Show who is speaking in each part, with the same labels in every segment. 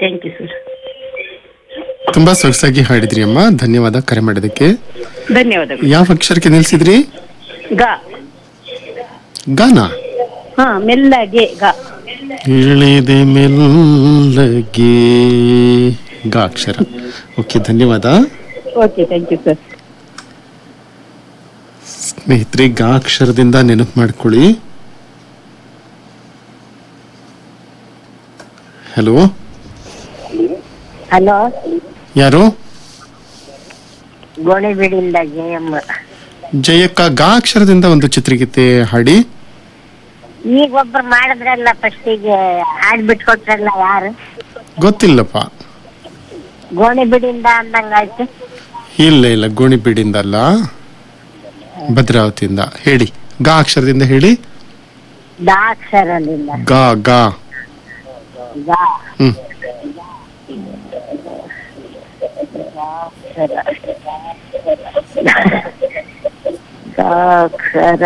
Speaker 1: Thank you sir
Speaker 2: ತುಂಬಾ ಸೊಗಸಾಗಿ ಹಾಡಿದ್ರಿ ಅಮ್ಮ ಧನ್ಯವಾದ ಕರೆ ಮಾಡಿದಕ್ಕೆ
Speaker 1: ಧನ್ಯವಾದಗಳು
Speaker 2: ಯಾವ ಅಕ್ಷರಕ್ಕೆ ನಿಲ್ಸಿದ್ರಿ
Speaker 1: ಗ
Speaker 2: ಗಾನ
Speaker 1: ಹಾ ಮೆಲ್ಲಗೆ ಗ
Speaker 2: ಇಳಿದೆ ಮೆಲ್ಲಗೆ ಗ ಅಕ್ಷರ ಓಕೆ ಧನ್ಯವಾದ
Speaker 1: ಓಕೆ ಥ್ಯಾಂಕ್ ಯು ಸರ್
Speaker 2: ಸ್ನೇಹಿತರೆ ಗ ಅಕ್ಷರದಿಂದ ನೆನಪು ಮಾಡ್ಕೊಳ್ಳಿ ಹಲೋ
Speaker 3: ಹಲೋ
Speaker 2: ಯಾರು
Speaker 3: ಗೋಣಿಬೀಡಿಂದ ಜಯಮ್ಮ
Speaker 2: ಜಯಕ್ಕ ಗ ಅಕ್ಷರದಿಂದ ಒಂದು ಚಿತ್ರಗೀತೆ ಹಾಡಿ
Speaker 3: ಈಗ ಒಬ್ರು ಮಾಡಿದ್ರಲ್ಲ ಫಸ್ಟಿಗೆ ಹಾಡ್ ಬಿಟ್ಕೊಟ್ರಲ್ಲ ಯಾರು
Speaker 2: ಗೊತ್ತಿಲ್ಲಪ್ಪ
Speaker 3: ಗೋಣಿಬೀಡಿಂದ ಅಂದಂಗಾಯ್ತು
Speaker 2: ಇಲ್ಲ ಇಲ್ಲ ಗೋಣಿಬೀಡಿಂದ ಅಲ್ಲ ಭದ್ರಾವತಿಯಿಂದ ಹೇಳಿ ಗ ಅಕ್ಷರದಿಂದ ಹೇಳಿ
Speaker 3: ದಾಕ್ಷರದಿಂದ
Speaker 2: ಗ ಗ
Speaker 3: ಗಾ
Speaker 2: ಹ್ಮ್
Speaker 3: ದಾಕ್ಷರ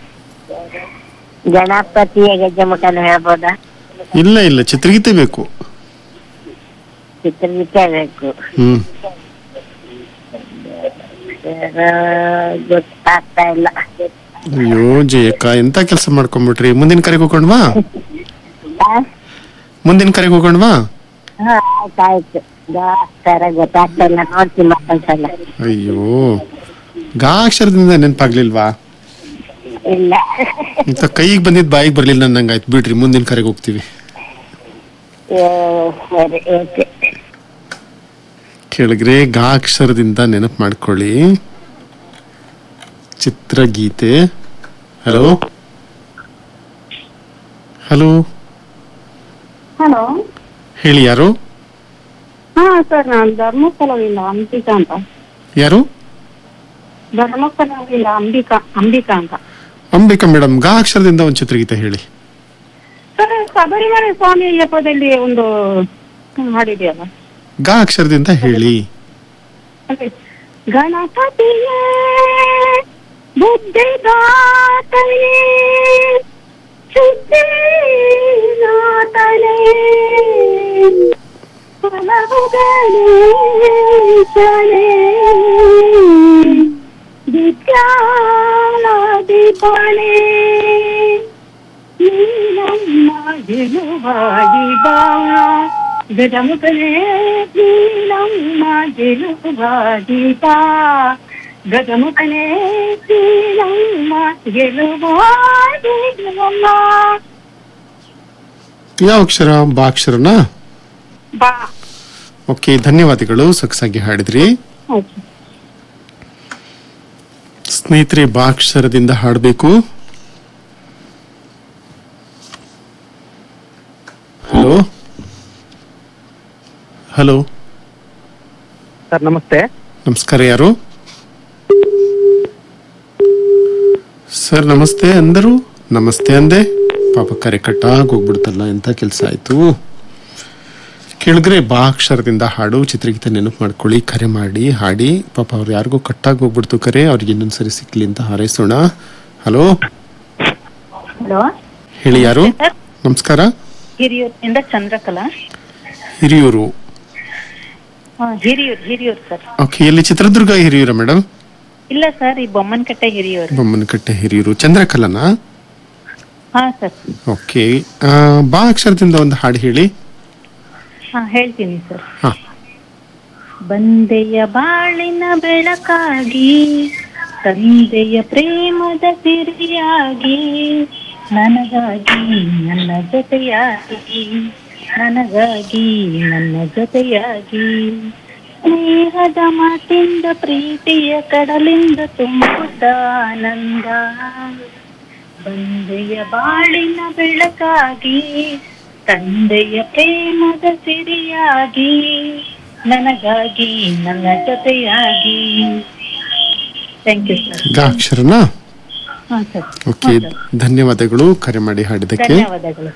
Speaker 3: ಗಣಪತಿಯ ಗೆಜ್ಜೆಮುಖನ ಹೇಳ್ಬೋದಾ
Speaker 2: ಇಲ್ಲ ಇಲ್ಲ ಚಿತ್ರಗೀತೆ ಬೇಕು
Speaker 3: ಚಿತ್ರಗೀತೆ ಬೇಕು
Speaker 2: ಹ್ಮ್
Speaker 3: ಅಕ್ಷರ ಗೊತ್ತಾಗ್ತಾ ಇಲ್ಲ
Speaker 2: ಅಯ್ಯೋ ಜಯಕ್ಕ ಎಂತ ಕೆಲಸ ಮಾಡ್ಕೊಂಡ್ಬಿಟ್ರಿ ಮುಂದಿನ ಕರೆಗೆ ಹೋಗೋಣವಾ
Speaker 3: ಆ?
Speaker 2: ಮುಂದಿನ ಕರೆಗೆ ಹೋಗೋಣವಾ
Speaker 3: ಹಾ ಆಯ್ತಾಯ್ತು ದಾಕ್ಷರ ಗೊತ್ತಾಗ್ತಾ ಇಲ್ಲ ನೋಡ್ತೀನಿ ಮತ್ತೊಂದ್ಸಲ
Speaker 2: ಅಯ್ಯೋ ಗ ಅಕ್ಷರದಿಂದ ನೆನಪಾಗ್ಲಿಲ್ವಾ
Speaker 3: ಇಲ್ಲ
Speaker 2: ಇಂತ ಕೈಗೆ ಬಂದಿದ್ ಬಾಯಿಗೆ ಬರ್ಲಿಲ್ಲ ಅನ್ನಂಗಾಯ್ತು ಬಿಡ್ರಿ ಮುಂದಿನ ಕರೆಗೆ ಹೋಗ್ತೀವಿ
Speaker 3: ಏ, ಸರಿ ಓಕೆ
Speaker 2: ಕೆಳಗ್ರೆ ಗ ಅಕ್ಷರದಿಂದ ನೆನಪು ಮಾಡ್ಕೊಳ್ಳಿ ಚಿತ್ರಗೀತೆ ಹಲೋ ಹಲೋ
Speaker 4: ಹಲೋ
Speaker 2: ಹೇಳಿ ಯಾರು
Speaker 4: ಹಾ ಸರ್ ನಾನು ಧರ್ಮಸ್ಥಳದಿಂದ ಅಂಬಿಕಾ ಅಂತ
Speaker 2: ಯಾರು
Speaker 4: ಧರ್ಮಸ್ಥಳದಿಂದ ಅಂಬಿಕಾ ಅಂಬಿಕಾ ಅಂತ
Speaker 2: ಅಂಬಿಕಾ ಮೇಡಮ್ ಗ ಅಕ್ಷರದಿಂದ ಒಂದು ಚಿತ್ರಗೀತೆ ಹೇಳಿ
Speaker 4: ಸರ್ ಶಬರಿಮಲೆ ಸ್ವಾಮಿ ಅಯ್ಯಪ್ಪದಲ್ಲಿ ಒಂದು ಹಾಡಿದೆಯಲ್ಲ
Speaker 2: ಗ ಅಕ್ಷರದಿಂದ ಹೇಳಿ
Speaker 4: ಅದೇ ಗಣಪತಿಯೇ ಬುದ್ಧಿದಾತನೇ ಶುದ್ಧಿನಾಥನೇ ಹಲವು ಗಣೇಶನೇ ವಿದ್ಯಾನಾದಿಪಣೆ ನೀನಮ್ಮ ಗೆಲುವಾಗಿ ಬಾ ಗಜಮುಖನೇ ನೀನಮ್ಮ ಗೆಲುವಾಗಿ ಬಾ ಗಜಮುಖನೇ ನೀನಮ್ಮ ಗೆಲುವಾಗಿ ಬಾ.
Speaker 2: ಯಾವ ಅಕ್ಷರ ಬಾ ಅಕ್ಷರನಾ
Speaker 4: ಬಾ
Speaker 2: ಓಕೆ ಧನ್ಯವಾದಗಳು ಸೊಗಸಾಗಿ ಹಾಡಿದ್ರಿ
Speaker 4: ಓಕೆ
Speaker 2: ಸ್ನೇಹಿತರೆ ಬಾ ಅಕ್ಷರದಿಂದ ಹಾಡಬೇಕು ಹಲೋ ಹಲೋ
Speaker 5: ಸರ್ ನಮಸ್ತೆ
Speaker 2: ನಮಸ್ಕಾರ ಯಾರು ಸರ್ ನಮಸ್ತೆ ಅಂದರು ನಮಸ್ತೆ ಅಂದೆ ಪಾಪ ಕರೆ ಕಟ್ಟಾಗಿ ಹೋಗ್ಬಿಡ್ತಲ್ಲ ಎಂತ ಕೆಲಸ ಆಯ್ತು ಕೇಳಿದ್ರೆ ಬಾ ಅಕ್ಷರದಿಂದ ಹಾಡು ಚಿತ್ರಗೀತೆ ನೆನಪು ಮಾಡ್ಕೊಳ್ಳಿ ಕರೆ ಮಾಡಿ ಹಾಡಿ ಪಾಪ ಅವ್ರು ಯಾರಿಗೂ ಕಟ್ಟಾಗಿ ಹೋಗ್ಬಿಡ್ತು ಕರೆ ಅವ್ರಿಗೆ ಇನ್ನೊಂದ್ಸರಿ ಸಿಕ್ಲಿ ಅಂತ ಹಾರೈಸೋಣ ಹಲೋ
Speaker 1: ಹಲೋ
Speaker 2: ಹೇಳಿ ಯಾರು ನಮಸ್ಕಾರ
Speaker 1: ಹಿರಿಯೂರಿಂದ ಚಂದ್ರಕಲಾ
Speaker 2: ಹಿರಿಯೂರು
Speaker 1: ಹಾ ಹಿರಿಯೂರ್ ಹಿರಿಯೂರ್ ಸರ್
Speaker 2: ಓಕೆ ಎಲ್ಲಿ ಚಿತ್ರದುರ್ಗ ಹಿರಿಯೂರ ಮೇಡಮ್
Speaker 1: ಇಲ್ಲ ಸರ್ ಈ ಬೊಮ್ಮನಕಟ್ಟೆ ಹಿರಿಯೂರ್
Speaker 2: ಬೊಮ್ಮನಕಟ್ಟೆ ಹಿರಿಯೂರು ಚಂದ್ರಕಲನಾ
Speaker 1: ಹಾ ಸರ್
Speaker 2: ಓಕೆ ಬಾ ಅಕ್ಷರದಿಂದ ಒಂದು ಹಾಡು ಹೇಳಿ
Speaker 1: ಹಾ ಹೇಳ್ತೀನಿ ಸರ್
Speaker 2: ಹಾ
Speaker 1: ಬಂದೆಯ ಬಾಳಿನ ಬೆಳಕಾಗಿ ತಂದೆಯ ಪ್ರೇಮದ ಸಿರಿಯಾಗಿ ನನಗಾಗಿ ನನ್ನ ಜೊತೆಯಾಗಿ ನನಗಾಗಿ ನನ್ನ ಜೊತೆಯಾಗಿ ಸ್ನೇಹದ ಮಾತಿಂದ ಪ್ರೀತಿಯ ಕಡಲಿಂದ ತುಂಬುತ್ತ ಆನಂದ ಬಂದೆಯ ಬಾಳಿನ ಬೆಳಕಾಗಿ ತಂದೆಯ ಪ್ರೇಮದ ಸಿರಿಯಾಗಿ ನನಗಾಗಿ ನನ್ನ ಜೊತೆಯಾಗಿ ಥ್ಯಾಂಕ್ ಯು ಸರ್
Speaker 2: ಗ ಅಕ್ಷರನಾ
Speaker 1: ಹಾಂ ಸರ್
Speaker 2: ಓಕೆ ಧನ್ಯವಾದಗಳು ಕರೆ ಮಾಡಿ ಹಾಡಿದ್ದಕ್ಕೆ
Speaker 1: ಧನ್ಯವಾದಗಳು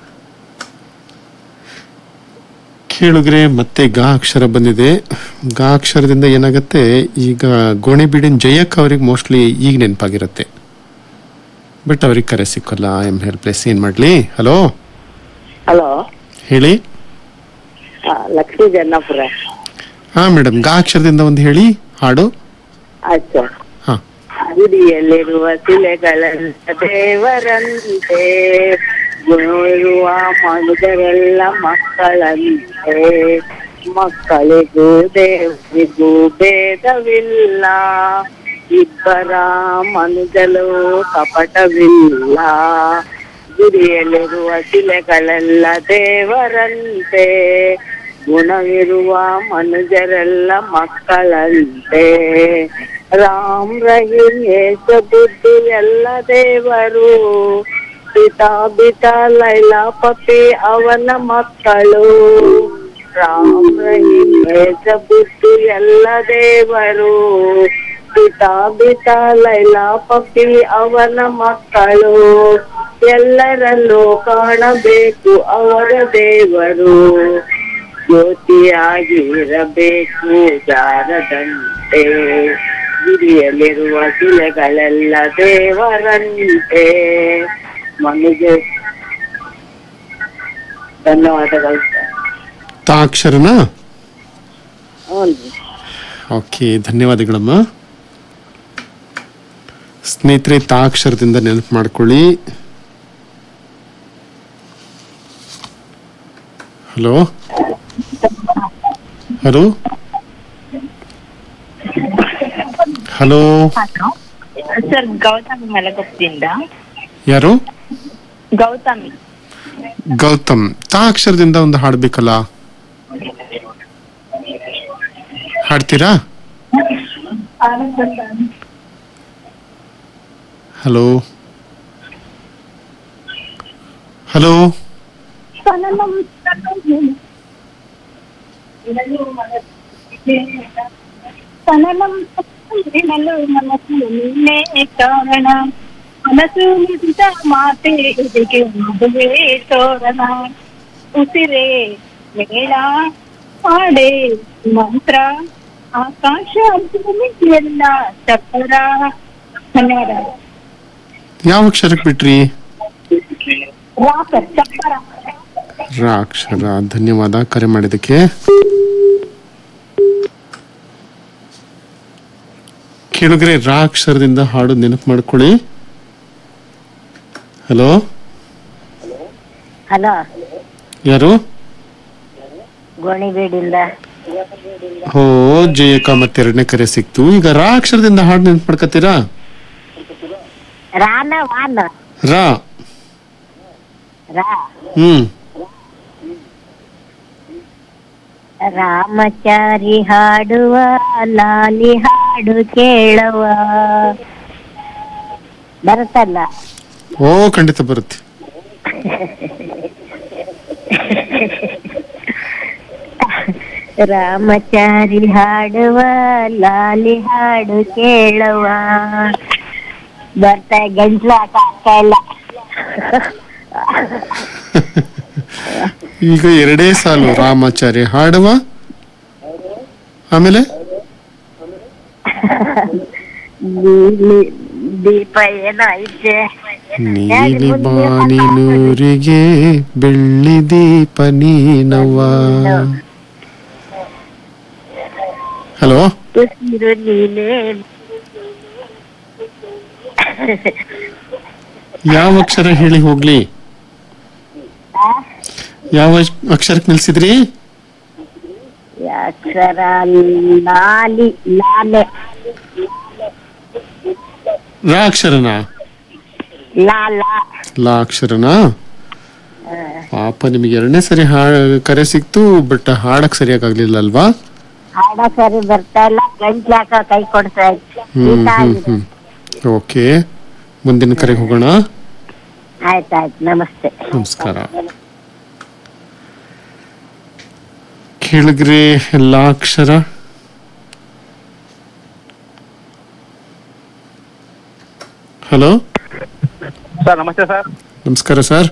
Speaker 2: ಕೇಳಿದ್ರೆ ಮತ್ತೆ ಗ ಅಕ್ಷರ ಬಂದಿದೆ ಗ ಅಕ್ಷರದಿಂದ ಏನಾಗುತ್ತೆ ಈಗ ಗೋಣಿಬೀಡಿನ ಜಯಕ್ ಅವ್ರಿಗೆ ಮೋಸ್ಟ್ಲಿ ಈಗ ನೆನಪಾಗಿರುತ್ತೆ ಬಟ್ ಅವ್ರಿಗೆ ಕರೆ ಸಿಕ್ಕಲ್ಲ ಐ ಎಮ್ ಹೆಲ್ಪ್ಲೆಸ್ ಏನ್ ಮಾಡ್ಲಿ ಹಲೋ
Speaker 3: ಹಲೋ
Speaker 2: ಹೇಳಿ
Speaker 3: ಆ, ಲಕ್ಷ್ಮೀ ಜನ್ನಾಪುರ
Speaker 2: ಹಾ ಮೇಡಮ್ ಗಾ ಅಕ್ಷರದಿಂದ ಒಂದು ಹೇಳಿ ಹಾಡು
Speaker 3: ಆಯ್ತು ಸರ್
Speaker 2: ಹಾ
Speaker 3: ಗುಡಿಯಲ್ಲಿರುವ ಶಿಲೆಗಳೆಲ್ಲ ದೇವರಂತೆ ಗುಣವಿರುವ ಮನುಜರೆಲ್ಲ ಮಕ್ಕಳಂತೆ ಮಕ್ಕಳಿಗೂ ದೇವರಿಗೂ ಭೇದವಿಲ್ಲ ಇಬ್ಬರ ಮನುಜಲು ಕಪಟವಿಲ್ಲ ಗುಡಿಯಲ್ಲಿರುವ ಶಿಲೆಗಳೆಲ್ಲ ದೇವರಂತೆ ಗುಣವಿರುವ ಮನುಜರೆಲ್ಲ ಮಕ್ಕಳಂತೆ ರಾಮ್ ರಹೀಂ ಯೇಸ ಬುದ್ಧಿ ಎಲ್ಲ ದೇವರು ಪಿತಾ ಬಿತಾ ಲೈಲಾ ಪಪಿ ಅವನ ಮಕ್ಕಳು ರಾಮ್ ರಹೀಂ ಯೇಸ ಬುದ್ಧಿ ಎಲ್ಲ ದೇವರು ಪಿತಾ ಬಿತಾ ಲೈಲಾ ಪಪಿ ಅವನ ಮಕ್ಕಳು ಎಲ್ಲರಲ್ಲೂ ಕಾಣಬೇಕು ಅವರ ದೇವರು ಜ್ಯೋತಿಯಾಗಿರಬೇಕು ಜಾರದಂತೆ ಗುರಿಯಲ್ಲಿರುವ ಶಿಲೆಗಳೆಲ್ಲ ದೇವರಂತೆ ಮನುಜ ಧನ್ಯವಾದಗಳು ಸರ್
Speaker 2: ತಾ ಅಕ್ಷರನಾ
Speaker 3: ಹ್ಞೂ ರೀ
Speaker 2: ಓಕೆ ಧನ್ಯವಾದಗಳಮ್ಮ ಸ್ನೇಹಿತರೆ ತಾ ಅಕ್ಷರದಿಂದ ನೆನಪು ಮಾಡ್ಕೊಳ್ಳಿ hello hello hello
Speaker 1: sir Gautami ಮಲಗುಪ್ತಿಯಿಂದ
Speaker 2: ಯಾರು
Speaker 1: ಗೌತಮಿ
Speaker 2: ಗೌತಮ್ ತಾ ಅಕ್ಷರದಿಂದ ಒಂದು ಹಾಡ್ಬೇಕಲ್ಲ ಹಾಡ್ತೀರಾ ಹಲೋ ಹಲೋ
Speaker 1: ಸನಲಂ ಸನಲು ಮನಸ್ಸು ನಿನ್ನೆ ಕಾರಣ ಮನಸ್ಸು ನುಡಿದ ಮಾತೆ ಎದೆಗೆ ಮದುವೆ ತೋರಣ ಉಸಿರೇ ಮೇಳ ಹಾಡೆ ಮಂತ್ರ ಆಕಾಶ ಭೂಮಿ ಎಲ್ಲ ಚಪ್ಪರ ಧನ್ಯವಾದ
Speaker 2: ಯಾವ ಅಕ್ಷರಕ್ಕೆ ಬಿಟ್ರಿ
Speaker 1: ರಾಕ ಚಪ್ಪರ
Speaker 2: ರಾ ಅಕ್ಷರ ಧನ್ಯವಾದ ಕರೆ ಮಾಡಿದ್ದಕ್ಕೆ ಕೇಳಿದ್ರೆ ರಾ ಅಕ್ಷರದಿಂದ ಹಾಡು ನೆನಪು ಮಾಡ್ಕೊಳ್ಳಿ ಹಲೋ
Speaker 3: ಹಲೋ
Speaker 2: ಯಾರು
Speaker 3: ಗೋಣಿಬೀಡಿಂದ
Speaker 2: ಓ ಜಯಕ ಮತ್ತೆ ಎರಡನೇ ಕರೆ ಸಿಕ್ತು ಈಗ ರಾ ಅಕ್ಷರದಿಂದ ಹಾಡು ನೆನಪು ಮಾಡ್ಕೊತೀರಾ
Speaker 3: ರಾನ ವಾನ
Speaker 2: ರಾ
Speaker 3: ರಾ
Speaker 2: ಹ್ಮ್
Speaker 3: ರಾಮಚಾರಿ ಹಾಡುವ ಲಾಲಿ ಹಾಡು ಕೇಳುವ ಬರುತ್ತಲ್ಲ
Speaker 2: ಓ ಖಂಡಿತ ಬರುತ್ತೆ
Speaker 3: ರಾಮಚಾರಿ ಹಾಡುವ ಲಾಲಿ ಹಾಡು ಕೇಳುವ ಬರ್ತಾ ಗಂಟ್ಲು ಆಗ್ತಾ ಇಲ್ಲ
Speaker 2: ಈಗ ಎರಡೇ ಸಾಲು ರಾಮಾಚಾರ್ಯ ಹಾಡುವ ಆಮೇಲೆ
Speaker 3: ನೀಲಿ ದೀಪ ಏನೋ ಐತೆ
Speaker 2: ನೀಲಿ ಬಾನಿನೂರಿಗೆ ಬೆಳ್ಳಿ ದೀಪ ನೀನವ್ವ ಹಲೋ
Speaker 3: ಉಸಿರು ನೀನೇ
Speaker 2: ಯಾವ ಅಕ್ಷರ ಹೇಳಿ ಹೋಗ್ಲಿ ಯಾವ ಅಕ್ಷರಕ್ಕೆ ನಿಲ್ಸಿದ್ರಿ
Speaker 3: ಅಕ್ಷರ ಲಾಲಿ ಲಾಲೆ
Speaker 2: ರಾ ಅಕ್ಷರನಾ
Speaker 3: ಲಾಲ
Speaker 2: ಲಾ ಅಕ್ಷರನಾ ಪಾಪ ನಿಮಗೆ ಎರಡನೇ ಸರಿ ಹಾ ಕರೆ ಸಿಕ್ತು ಬಟ್ ಹಾಡಕ್ ಸರಿಯಾಗಿ ಆಗ್ಲಿಲ್ಲ ಅಲ್ವಾ
Speaker 3: ಹಾಡ ಸರಿ ಬರ್ತಾ ಇಲ್ಲ ಗಂಟ್ಲು ಹಾಕ ಕೈ ಕೊಡ್ತಾ ಇತ್ತು
Speaker 2: ಹ್ಮ್
Speaker 3: ಶೀತ
Speaker 2: ಹ್ಮ್
Speaker 3: ಆಗಿದೆ.
Speaker 2: ಹ್ಮ್ ಓಕೆ ಮುಂದಿನ ಕರೆಗೆ ಹೋಗೋಣ
Speaker 3: ಆಯ್ತಾಯ್ತು ನಮಸ್ತೆ
Speaker 2: ನಮಸ್ಕಾರ ಕೇಳಿದ್ರಿ ಎಲ್ಲ ಅಕ್ಷರ ಹಲೋ
Speaker 5: ಸರ್ ನಮಸ್ತೆ ಸರ್
Speaker 2: ನಮಸ್ಕಾರ ಸರ್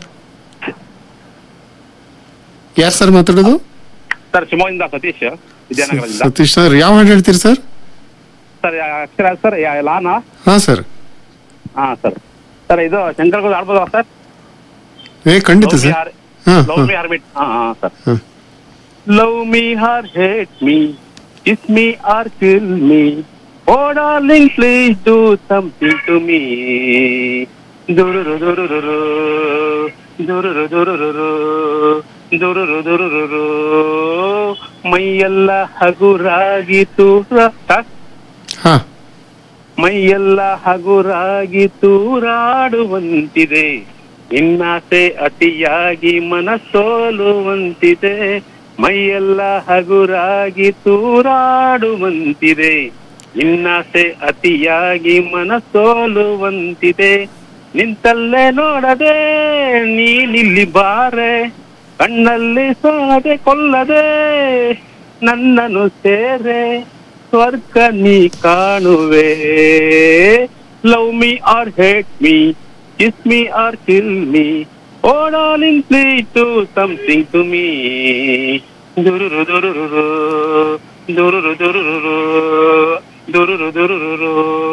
Speaker 2: ಯಾರು ಸರ್ ಮಾತಾಡೋದು
Speaker 5: ಸರ್ ಶಿವಮೊಗ್ಗದಿಂದ ಸತೀಶ್ ವಿದ್ಯಾನಗರದಿಂದ
Speaker 2: ಸತೀಶ್ ಸರ್ ಯಾವ ಹಾಡು ಹೇಳ್ತೀರಿ ಸರ್
Speaker 5: ಸರ್ ಯಾ- ಅಕ್ಷರ ಸರ್ ಯಾ- ಲಾನ
Speaker 2: ಹಾ ಸರ್
Speaker 5: ಹಾ ಸರ್ ಸರ್ ಇದು ಶಂಕರ್ ಆಡ್ಬೋದಾ ಸರ್
Speaker 2: ಏ ಖಂಡಿತ
Speaker 5: ಲವ್ ಮಿ
Speaker 2: ಸರ್
Speaker 5: ಆರ್-
Speaker 2: ಹಾ
Speaker 5: ಲವ್ ಮಿ ಆರ್ಬಿಟ್ ಹಾ ಹಾ ಸರ್
Speaker 2: ಹಾ
Speaker 5: love me or hate me kiss me or kill me. Oh darling, please do something to me. Dururu dururu, dururu dururu, dururu dururu. ಮೈಯೆಲ್ಲ ಹಗುರಾಗಿತು ರ-
Speaker 2: ಹಾ
Speaker 5: ಮೈಯೆಲ್ಲ ಹಗುರಾಗಿ ತೂರಾಡುವಂತಿದೆ ನಿನ್ನಾಸೆ ಅತಿಯಾಗಿ ಮನಸೋಲುವಂತಿದೆ ಮೈಯೆಲ್ಲ ಹಗುರಾಗಿ ತೂರಾಡುವಂತಿದೆ ನಿನ್ನಾಸೆ ಅತಿಯಾಗಿ ಮನಸೋಲುವಂತಿದೆ ನಿಂತಲ್ಲೇ ನೋಡದೆ ನೀನಿಲ್ಲಿ ಬಾರೆ ಕಣ್ಣಲ್ಲಿ ಸೋದೆ ಕೊಲ್ಲದೆ ನನ್ನನ್ನು ಸೇರೆ ಸ್ವರ್ಗ ನೀ ಕಾಣುವೆ love me or hate me kiss me or kill me O darling please do something to me ದುರುರು ದುರುರು ದುರುರು ದುರುರು ದುರುರು ದುರುರು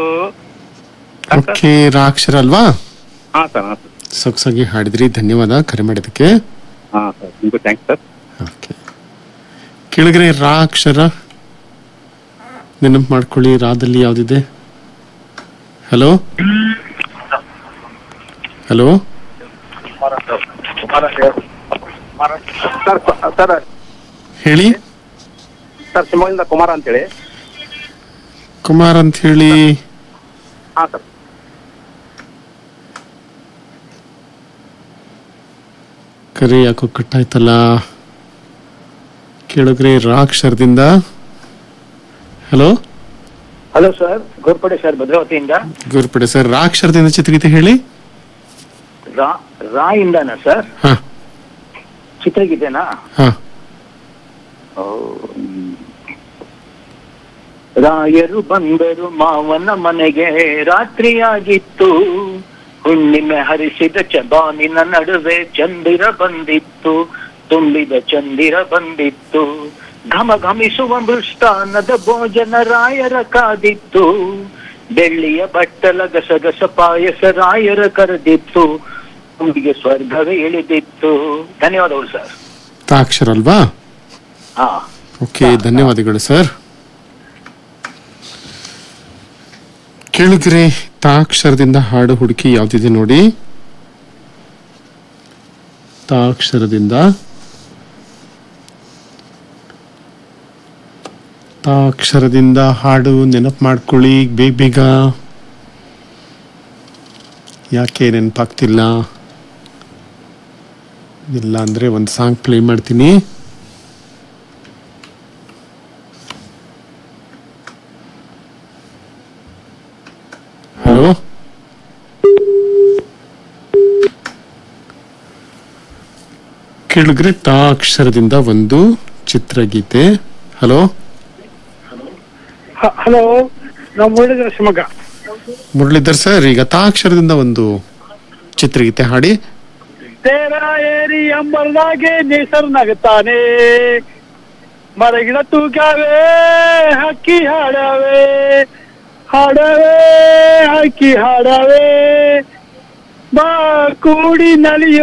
Speaker 2: ಓಕೆ ರಾ ಅಕ್ಷರ ಅಲ್ವಾ
Speaker 5: ಹಾ ಸರ್ ಹಾ ಸರ್
Speaker 2: ಸೊಗಸಾಗಿ ಹಾಡಿದ್ರಿ ಧನ್ಯವಾದ ಕರೆ ಮಾಡಿದ್ದಕ್ಕೆ
Speaker 5: ಹಾ ಸರ್ ನಿಮ್ಗೂ ಥ್ಯಾಂಕ್ಸ್ ಸರ್
Speaker 2: ಓಕೆ ಕೆಳಗಡೆ ರಾ ಅಕ್ಷರ ನೆನಪು ಮಾಡ್ಕೊಳ್ಳಿ ರಾದಲ್ಲಿ ಯಾವ್ದಿದೆ ಹಲೋ ಹಲೋ
Speaker 5: ಸರ್ ಸರ್
Speaker 2: ಹೇಳಿ
Speaker 5: ಸರ್ ಶಿವಮೊಗ್ಗದಿಂದ ಕುಮಾರ ಅಂತೇಳಿ
Speaker 2: ಕುಮಾರ್ ಅಂತ ಹೇಳಿ
Speaker 5: ಹಾ ಸರ್
Speaker 2: ಕರೆ ಯಾಕೋ ಕಟ್ಟಾಯ್ತಲ್ಲ ಕೆಳಗಡೆ ರಾ ಅಕ್ಷರದಿಂದ hello
Speaker 6: hello sir Gorpade sir ಭದ್ರಾವತಿಯಿಂದ
Speaker 2: ಗುರುಪಡೆ ಸರ್ ರಾ ಅಕ್ಷರದಿಂದ ಚಿತ್ರಗೀತೆ ಹೇಳಿ
Speaker 6: ರಾ ರಾ ಇಂದನಾ ಸರ್
Speaker 2: ಹಾ
Speaker 6: ಚಿತ್ರಗೀತೆನಾ
Speaker 2: ಹಾ
Speaker 6: ಓ, ಹ್ಮ್. ರಾಯರು ಬಂದರು ಮಾವನ ಮನೆಗೆ ರಾತ್ರಿಯಾಗಿತ್ತು ಹುಣ್ಣಿಮೆ ಹರಿಸಿದ ಚಬಾನಿನ ನಡುವೆ ಚಂದಿರ ಬಂದಿತ್ತು ತುಂಬಿದ ಚಂದಿರ ಬಂದಿತ್ತು ಘಮ ಘಮಿಸುವ ಮೃಷ್ಟಾನದ ಭೋಜನ ರಾಯರ ಕಾದಿತ್ತು ಬೆಳ್ಳಿಯ ಬಟ್ಟಲ ಗಸಗಸ ಪಾಯಸ ರಾಯರ ಕರೆದಿತ್ತು ತುಂಬಿಗೆ ಸ್ವರ್ಗವೇ ಇಳಿದಿತ್ತು ಧನ್ಯವಾದಗಳು ಸರ್
Speaker 2: ತಾ ಅಕ್ಷರ ಅಲ್ವಾ
Speaker 6: ಹಾ
Speaker 2: ಓಕೆ ಧನ್ಯವಾದಗಳು ಸರ್ ಕೆಳಗರೆ ತಾಕ್ಷರದಿಂದ ಹಾಡು ಹುಡುಕಿ ಯಾವ್ದಿದೆ ನೋಡಿ ತಾಕ್ಷರದಿಂದ ತಾಕ್ಷರದಿಂದ ಹಾಡು ನೆನಪು ಮಾಡ್ಕೊಳ್ಳಿ ಬೇಗ ಬೇಗ ಯಾಕೆ ನೆನಪಾಗ್ತಿಲ್ಲ ಇಲ್ಲ ಅಂದ್ರೆ ಒಂದು ಸಾಂಗ್ ಪ್ಲೇ ಮಾಡ್ತೀನಿ ಹಲೋ ಕೆಳಗರೆ ತಾ ಅಕ್ಷರದಿಂದ ಒಂದು ಚಿತ್ರಗೀತೆ ಹಲೋ
Speaker 7: ಹಲೋ ನಾವು ಮುರಳೀಧರ ಶಿವಮೊಗ್ಗ
Speaker 2: ಮುರಳೀಧರ್ ಸರ್ ಈಗ ತಾ ಅಕ್ಷರದಿಂದ ಒಂದು ಚಿತ್ರಗೀತೆ ಹಾಡಿ
Speaker 7: ತೇರ ಏರಿ ಅಂಬರ್ನಾಗೆ ನೇಸರ್ ನಗುತ್ತಾನೆ ಮರಗಿಡ ತೂಗಾವೆ ಹಕ್ಕಿ ಹಾಡವೆ ಹಾಡವೆ ಹಕ್ಕಿ ಹಾಡವೆ ಬಾ ಕೂಡಿ ನಲಿಯೋ